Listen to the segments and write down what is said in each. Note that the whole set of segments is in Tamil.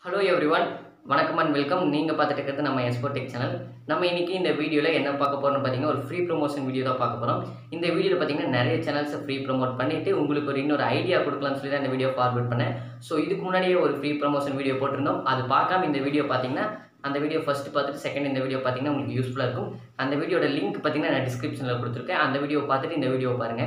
ஹலோ எவ்ரி ஒன் வணக்கம் அண்ட் வெல்கம் நீங்கள் பார்த்துட்டு இருக்கிறது நம்ம எஸ்போடெக் சேனல் நம்ம இன்னைக்கு இந்த வீடியோவில் என்ன பார்க்க போகிறோம்னு பார்த்தீங்கன்னா ஒரு ஃப்ரீ ப்ரொமோஷன் வீடியோ தான் பார்க்க போகிறோம் இந்த வீடியோவில் பார்த்தீங்கன்னா நிறைய சேனல்ஸை ஃப்ரீ ப்ரொமோட் பண்ணிவிட்டு உங்களுக்கு ஒரு இன்னொரு ஐடியா கொடுக்கலாம்னு சொல்லி தான் இந்த வீடியோ ஃபார்வர்ட் பண்ணேன் ஸோ இதுக்கு முன்னாடியே ஒரு ஃப்ரீ ப்ரொமோஷன் வீடியோ போட்டிருந்தோம் அது பார்க்காம இந்த வீடியோ பார்த்தீங்கன்னா அந்த வீடியோ ஃபஸ்ட் பார்த்துட்டு செகண்ட் இந்த வீடியோ பார்த்தீங்கன்னா உங்களுக்கு யூஸ்ஃபுல்லாக இருக்கும் அந்த வீடியோட லிங்க் பார்த்தீங்கன்னா நான் டிஸ்கிரிப்ஷனில் கொடுத்துருக்கேன் அந்த வீடியோ பார்த்துட்டு இந்த வீடியோ பாருங்கள்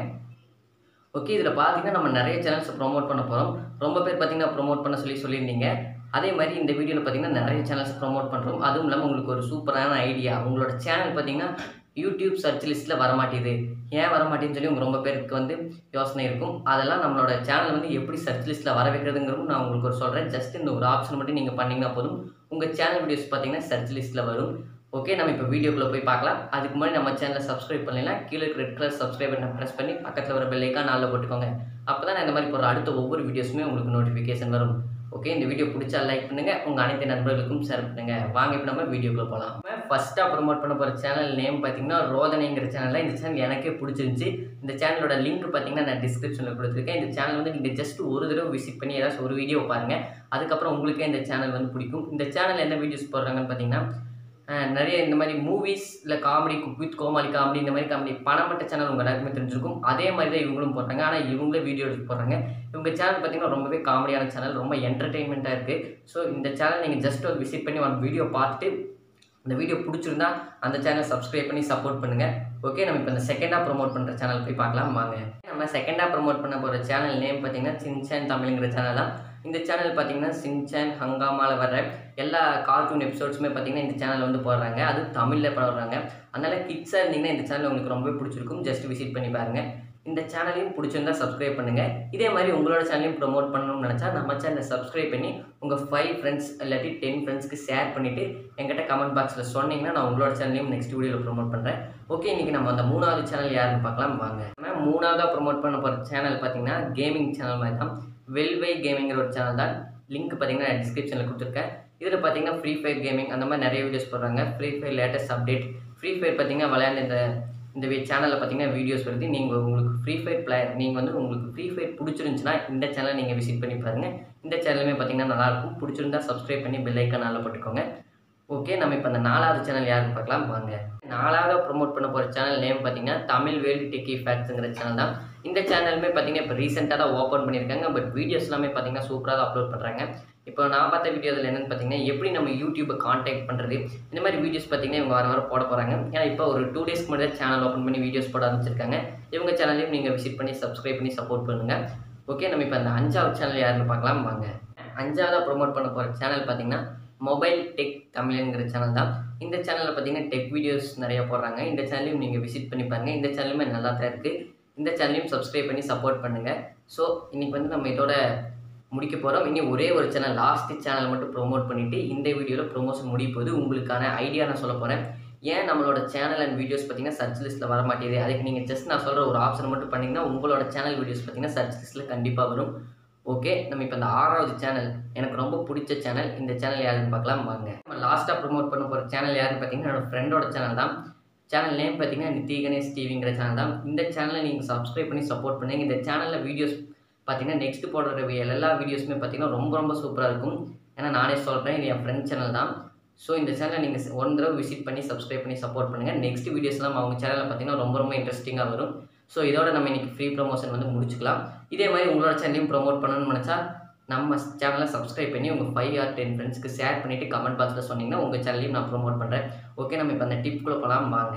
ஓகே இதில் பார்த்தீங்கன்னா நம்ம நிறைய சேனல்ஸ் ப்ரோமோட் பண்ண போகிறோம் ரொம்ப பேர் பார்த்தீங்கன்னா ப்ரோமோட் பண்ண சொல்லி சொல்லியிருந்தீங்க அதே மாதிரி இந்த வீடியோவில் பார்த்தீங்கன்னா நிறைய சேனல்ஸ் ப்ரோமோட் பண்ணுறோம் அதுவும் இல்லாமல் உங்களுக்கு ஒரு சூப்பரான ஐடியா உங்களோட சேனல் பார்த்தீங்கன்னா யூடியூப் சர்ச் லிஸ்ட்டில் வரமாட்டேது ஏன் வரமாட்டேன்னு சொல்லி உங்க ரொம்ப பேருக்கு வந்து யோசனை இருக்கும் அதெல்லாம் நம்மளோட சேனல் வந்து எப்படி சர்ச் லிஸ்ட்டில் வர வைக்கிறதுங்கிறதும் நான் உங்களுக்கு ஒரு சொல்கிறேன் ஜஸ்ட் இந்த ஒரு ஆப்ஷன் மட்டும் நீங்கள் பண்ணிங்கன்னா போதும் உங்கள் சேனல் வீடியோஸ் பார்த்தீங்கன்னா சர்ச் லிஸ்ட்டில் வரும் ஓகே நம்ம இப்போ வீடியோக்குள்ளே போய் பார்க்கலாம் அதுக்கு முன்னாடி நம்ம சேனலை சப்ஸ்கிரைப் பண்ணலாம் கீழே ரெட் கலர் சப்ஸ்கிரைப் பண்ண ப்ரெஸ் பண்ணி பக்கத்தில் வர பெல்லைக்கா நாளில் போட்டுக்கோங்க அப்போ தான் நான் இந்த மாதிரி போகிற அடுத்த ஒவ்வொரு வீடியோஸுமே உங்களுக்கு நோட்டிஃபிகேஷன் வரும் ஓகே இந்த வீடியோ பிடிச்சா லைக் பண்ணுங்கள் உங்கள் அனைத்து நண்பர்களுக்கும் ஷேர் பண்ணுங்கள் வாங்க இப்போ நம்ம வீடியோக்குள்ளே போகலாம் ஃபஸ்ட்டாக ப்ரோமோட் பண்ண போகிற சேனல் நேம் பார்த்தீங்கன்னா ரோதனைங்கிற சேனலில் இந்த சேனல் எனக்கே பிடிச்சிருந்துச்சி இந்த சேனலோட லிங்க் பார்த்தீங்கன்னா நான் டிஸ்கிரிப்ஷனில் கொடுத்துருக்கேன் இந்த சேனல் வந்து நீங்கள் ஜஸ்ட் ஒரு தடவை விசிட் பண்ணி ஏதாச்சும் ஒரு வீடியோ பாருங்கள் அதுக்கப்புறம் உங்களுக்கே இந்த சேனல் வந்து பிடிக்கும் இந்த சேனல் என்ன வீடியோஸ் போடுறாங்கன்னு பார்த்தீங்கன்னா அஹ் நிறைய இந்த மாதிரி மூவிஸ் இல்லை comedy cook with Comali comedy இந்த மாதிரி காமெடி பணமட்ட சேனல் உங்கள் எல்லாருக்குமே தெரிஞ்சிருக்கும் அதே மாதிரி தான் இவங்களும் போடுறாங்க ஆனால் இவங்களே வீடியோ எடுத்து போடுறாங்க இவங்க சேனல் பார்த்தீங்கன்னா ரொம்பவே காமெடியான சேனல் ரொம்ப என்டர்டெயின்மெண்ட்டாக இருக்குது ஸோ இந்த சேனல் நீங்கள் ஜஸ்ட் ஒரு விசிட் பண்ணி ஒரு வீடியோ பார்த்துட்டு இந்த வீடியோ பிடிச்சிருந்தா அந்த சேனலை சப்ஸ்கிரைப் பண்ணி சப்போர்ட் பண்ணுங்கள் ஓகே நம்ம இப்போ இந்த செகண்டாக ப்ரோமோட் பண்ணுற சேனல் போய் பார்க்கலாம் வாங்க நம்ம செகண்டாக ப்ரோமோட் பண்ண போகிற சேனல் நேம் பார்த்தீங்கன்னா சின்சான் தமிழ்ங்கிற சேனல் தான் இந்த சேனல் பார்த்தீங்கன்னா சின்சான் ஹங்காமாவில் வர்ற எல்லா கார்ட்டூன் எபிசோட்ஸுமே பார்த்தீங்கன்னா இந்த சேனல் வந்து போடுறாங்க அது தமிழில் போடுறாங்க அதனால் கிட்ஸாக இருந்தீங்கன்னா இந்த சேனல் உங்களுக்கு ரொம்ப பிடிச்சிருக்கும் ஜஸ்ட் விசிட் பண்ணி பாருங்கள் இந்த சேனலையும் பிடிச்சிருந்தா சப்ஸ்கிரைப் பண்ணுங்கள் இதே மாதிரி உங்களோட சேனலையும் ப்ரோமோட் பண்ணணும்னு நினச்சா நம்ம சேனலை சப்ஸ்கிரைப் பண்ணி உங்கள் ஃபைவ் ஃப்ரெண்ட்ஸ் இல்லாட்டி டென் ஃப்ரெண்ட்ஸ்க்கு ஷேர் பண்ணிவிட்டு என்கிட்ட கமெண்ட் பாக்ஸில் சொன்னீங்கன்னா நான் உங்களோட சேனலையும் நெக்ஸ்ட் வீடியோவில் ப்ரோமோட் பண்ணுறேன் ஓகே இன்றைக்கி நம்ம அந்த மூணாவது சேனல் யாருன்னு பார்க்கலாம் வாங்க நம்ம மூணாவதாக ப்ரோமோட் பண்ண போகிற சேனல் பார்த்தீங்கன்னா கேமிங் சேனல் மாதிரி தான் வெல்வை கேமிங்கிற ஒரு சேனல் தான் லிங்க் பார்த்தீங்கன்னா நான் டிஸ்கிரிப்ஷனில் கொடுத்துருக்கேன் இதில் பார்த்தீங்கன்னா ஃப்ரீ ஃபயர் கேமிங் அந்த மாதிரி நிறைய வீடியோஸ் போடுறாங்க Free Fire latest update Free Fire பார்த்தீங்கன்னா விளையாண்டு இந்த இந்த சேனலில் பார்த்தீங்கன்னா வீடியோஸ் வருது நீங்கள் உங்களுக்கு ஃப்ரீ ஃபயர் பிளேயர் நீங்கள் வந்து உங்களுக்கு ஃப்ரீ ஃபயர் பிடிச்சிருந்துச்சுன்னா இந்த சேனலை நீங்கள் விசிட் பண்ணி பாருங்கள் இந்த சேனலுமே பார்த்தீங்கன்னா நல்லாயிருக்கும் பிடிச்சிருந்தா சப்ஸ்கிரைப் பண்ணி பெல் ஐக்கானில் போட்டுக்கோங்க ஓகே நம்ம இப்போ அந்த நாலாவது சேனல் யாருன்னு பார்க்கலாம் வாங்க நாலாவது ப்ரோமோட் பண்ண போகிற சேனல் நேம் பார்த்தீங்கன்னா தமிழ் வேல்டு டெக்கி ஃபேக்ட்ஸுங்கிற சேனல் தான் இந்த சேனலுமே பார்த்தீங்கன்னா இப்போ ரீசெண்டாக தான் ஓப்பன் பண்ணியிருக்காங்க பட் வீடியோஸ் எல்லாமே பார்த்தீங்கன்னா சூப்பராக தான் அப்லோட் பண்ணுறாங்க இப்போ நான் பார்த்த வீடியோ அதில் என்னென்னு பார்த்தீங்கன்னா எப்படி நம்ம யூடியூப்பை காண்டாக்ட் பண்ணுறது இந்த மாதிரி வீடியோஸ் பார்த்தீங்கன்னா இவங்க வர வர போட போகிறாங்க ஏன்னா இப்போ ஒரு டூ டேஸ்க்கு முன்னாடி சேனல் ஓப்பன் பண்ணி வீடியோஸ் போட ஆரம்பிச்சிருக்காங்க இவங்க சேனலையும் நீங்கள் விசிட் பண்ணி சப்ஸ்கிரைப் பண்ணி சப்போர்ட் பண்ணுங்கள் ஓகே நம்ம இப்போ அந்த அஞ்சாவது சேனல் யாருன்னு பார்க்கலாம் வாங்க அஞ்சாவதாக ப்ரோமோட் பண்ண போகிற சேனல் பார்த்தீங்கன்னா மொபைல் டெக் தமிழ்ங்கிற சேனல் தான் இந்த சேனலில் பார்த்தீங்கன்னா டெக் வீடியோஸ் நிறைய போடுறாங்க இந்த சேனலையும் நீங்கள் விசிட் பண்ணி பாருங்கள் இந்த சேனலுமே நல்லா தான் இருக்குது இந்த சேனலையும் சப்ஸ்கிரைப் பண்ணி சப்போர்ட் பண்ணுங்கள் ஸோ இன்றைக்கி வந்து நம்ம இதோட முடிக்க போகிறோம் இனி ஒரே ஒரு சேனல் லாஸ்ட்டு சேனல் மட்டும் ப்ரோமோட் பண்ணிவிட்டு இந்த வீடியோவில் ப்ரொமோஷன் முடிய போது உங்களுக்கான ஐடியா நான் சொல்ல போகிறேன் ஏன் நம்மளோட சேனல் அண்ட் வீடியோஸ் பார்த்தீங்கன்னா சர்ச் லிஸ்ட்டில் வர மாட்டேங்குது அதுக்கு நீங்கள் ஜஸ்ட் நான் சொல்கிற ஒரு ஆப்ஷன் மட்டும் பண்ணிங்கன்னா உங்களோட சேனல் வீடியோஸ் பார்த்தீங்கன்னா சர்ச் லிஸ்ட்டில் கண்டிப்பாக வரும் ஓகே நம்ம இப்போ இந்த ஆறாவது சேனல் எனக்கு ரொம்ப பிடிச்ச சேனல் இந்த சேனல் யாருன்னு பார்க்கலாம் வாங்க நம்ம லாஸ்ட்டாக ப்ரோமோட் பண்ண போகிற சேனல் யாருன்னு பார்த்தீங்கன்னா என்னோட ஃப்ரெண்டோட சேனல் தான் சேனல் நேம் பார்த்தீங்கன்னா நித்தி கணேஷ் டிவிங்கிற சேனல் தான் இந்த சேனலை நீங்கள் சப்ஸ்கிரைப் பண்ணி சப்போர்ட் பண்ணுங்க இந்த சேனலில் வீடியோஸ் பார்த்தீங்கன்னா நெக்ஸ்ட் போடுற எல்லா வீடியோஸுமே பார்த்தீங்கன்னா ரொம்ப ரொம்ப சூப்பராக இருக்கும் ஏன்னா நானே சொல்கிறேன் இது என் ஃப்ரெண்ட் சேனல் தான் ஸோ இந்த சேனலை நீங்கள் ஒன் தடவை விசிட் பண்ணி சப்ஸ்கிரைப் பண்ணி சப்போர்ட் பண்ணுங்கள் நெக்ஸ்ட் வீடியோஸ்லாம் அவங்க சேனலில் பார்த்தீங்கன்னா ரொம்ப ரொம்ப இன்ட்ரெஸ்டிங்காக வரும் ஸோ இதோட நம்ம இன்றைக்கி ஃப்ரீ ப்ரொமோஷன் வந்து முடிச்சுக்கலாம் இதே மாதிரி உங்களோட சேனலையும் ப்ரோமோட் பண்ணணும்னு நினச்சா நம்ம சேனலை சப்ஸ்கிரைப் பண்ணி உங்கள் ஃபைவ் ஆர் டென் ஃப்ரெண்ட்ஸ்க்கு ஷேர் பண்ணிவிட்டு கமெண்ட் பாக்ஸில் சொன்னீங்கன்னா உங்கள் சேனலையும் நான் ப்ரோமோட் பண்ணுறேன் ஓகே நம்ம இப்போ அந்த டிப்குள்ளே போகலாம் வாங்க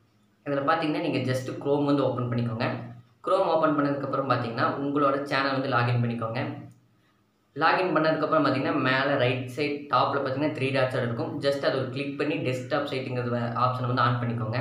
இதில் பார்த்தீங்கன்னா நீங்கள் ஜஸ்ட்டு க்ரோம் வந்து ஓப்பன் பண்ணிக்கோங்க க்ரோம் ஓப்பன் பண்ணதுக்கப்புறம் பார்த்தீங்கன்னா உங்களோட சேனல் வந்து லாகின் பண்ணிக்கோங்க லாகின் பண்ணதுக்கப்புறம் பார்த்தீங்கன்னா மேலே ரைட் சைட் டாப்பில் பார்த்தீங்கன்னா த்ரீ டாட்ஸ் இருக்கும் ஜஸ்ட் அதை ஒரு கிளிக் பண்ணி டெஸ்க்டாப் சைட்டுங்கிறது ஆப்ஷனை வந்து ஆன் பண்ணிக்கோங்க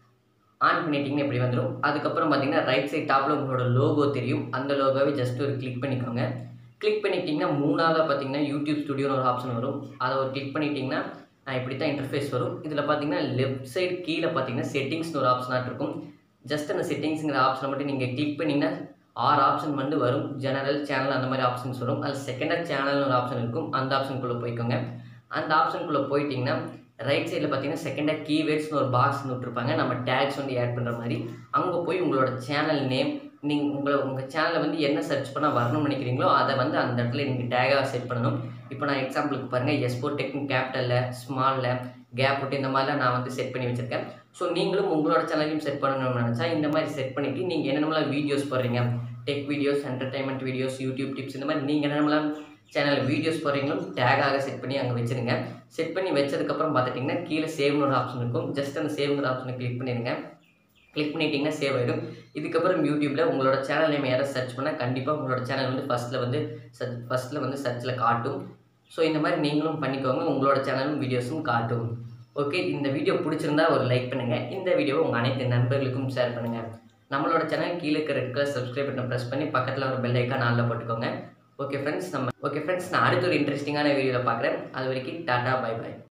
ஆன் பண்ணிட்டீங்கன்னா இப்படி வந்துடும் அதுக்கப்புறம் பார்த்தீங்கன்னா ரைட் சைட் டாப்பில் உங்களோட லோகோ தெரியும் அந்த லோகோவை ஜஸ்ட் ஒரு கிளிக் பண்ணிக்கோங்க கிளிக் பண்ணிட்டீங்கன்னா மூணாவதாக பார்த்தீங்கன்னா யூடியூப் ஸ்டுடியோன்னு ஒரு ஆப்ஷன் வரும் அதை ஒரு கிளிக் பண்ணிட்டீங்கன்னா இப்படி தான் இன்டர்ஃபேஸ் வரும் இதில் பார்த்தீங்கன்னா லெஃப்ட் சைடு கீழே பார்த்தீங்கன்னா செட்டிங்ஸ்னு ஒரு ஆப்ஷனாக இருக்கும் ஜஸ்ட் அந்த செட்டிங்ஸுங்கிற ஆப்ஷனை மட்டும் நீங்கள் கிளிக் பண்ணிங்கன்னா ஆறு ஆப்ஷன் வந்து வரும் ஜெனரல் சேனல் அந்த மாதிரி ஆப்ஷன்ஸ் வரும் அதில் செகண்டாக சேனல்னு ஒரு ஆப்ஷன் இருக்கும் அந்த ஆப்ஷனுக்குள்ளே போய்க்கோங்க அந்த ஆப்ஷனுக்குள்ளே போயிட்டிங்கன்னா ரைட் சைடில் பார்த்தீங்கன்னா செகண்டாக கீவேர்ட்ஸ்னு ஒரு பாக்ஸ் விட்டுருப்பாங்க நம்ம டேக்ஸ் வந்து ஆட் பண்ணுற மாதிரி அங்கே போய் உங்களோட சேனல் நேம் நீங்கள் உங்களை உங்கள் சேனலில் வந்து என்ன சர்ச் பண்ணால் வரணும்னு நினைக்கிறீங்களோ அதை வந்து அந்த இடத்துல நீங்கள் டேகாக செட் பண்ணணும் இப்போ நான் எக்ஸாம்பிளுக்கு பாருங்கள் எஸ்போ டெக்னிக் கேபிட்டலில் ஸ்மாலில் கேப் விட்டு இந்த மாதிரிலாம் நான் வந்து செட் பண்ணி வச்சுருக்கேன் ஸோ நீங்களும் உங்களோட சேனலையும் செட் பண்ணணும்னு நினச்சா இந்த மாதிரி செட் பண்ணிவிட்டு நீங்கள் என்னென்னலாம் வீடியோஸ் போடுறீங்க tech videos entertainment videos YouTube tips இந்த மாதிரி நீங்கள் என்னென்னலாம் சேனலில் வீடியோஸ் போடுறீங்களோ டேகாக செட் பண்ணி அங்கே வச்சுருங்க செட் பண்ணி வச்சதுக்கப்புறம் பார்த்துட்டிங்கன்னா கீழே சேவ்னு ஒரு ஆப்ஷன் இருக்கும் ஜஸ்ட் அந்த சேவ்ங்கிற ஆப்ஷனை கிளிக் பண்ணிடுங்க கிளிக் பண்ணிட்டீங்கன்னா சேவ் ஆகிடும் இதுக்கப்புறம் யூடியூப்பில் உங்களோட சேனல் நேம் யாராவது சர்ச் பண்ணால் கண்டிப்பாக உங்களோட சேனல் வந்து ஃபஸ்ட்டில் வந்து சர்ச் ஃபஸ்ட்டில் வந்து சர்ச்சில் காட்டும் ஸோ இந்த மாதிரி நீங்களும் பண்ணிக்கோங்க உங்களோட சேனலும் வீடியோஸும் காட்டும் ஓகே இந்த வீடியோ பிடிச்சிருந்தா ஒரு லைக் பண்ணுங்கள் இந்த வீடியோவை உங்கள் அனைத்து நண்பர்களுக்கும் ஷேர் பண்ணுங்கள் நம்மளோட சேனல் கீழே இருக்க red colour subscribe button press பண்ணி பக்கத்தில் ஒரு பெல் ஐக்கான் ஆளில் போட்டுக்கோங்க ஓகே ஃப்ரெண்ட்ஸ் நம்ம ஓகே ஃப்ரெண்ட்ஸ் நான் அடுத்த ஒரு இன்ட்ரெஸ்டிங்கான வீடியோவில் பார்க்குறேன் அது வரைக்கும் டாட்டா பை பை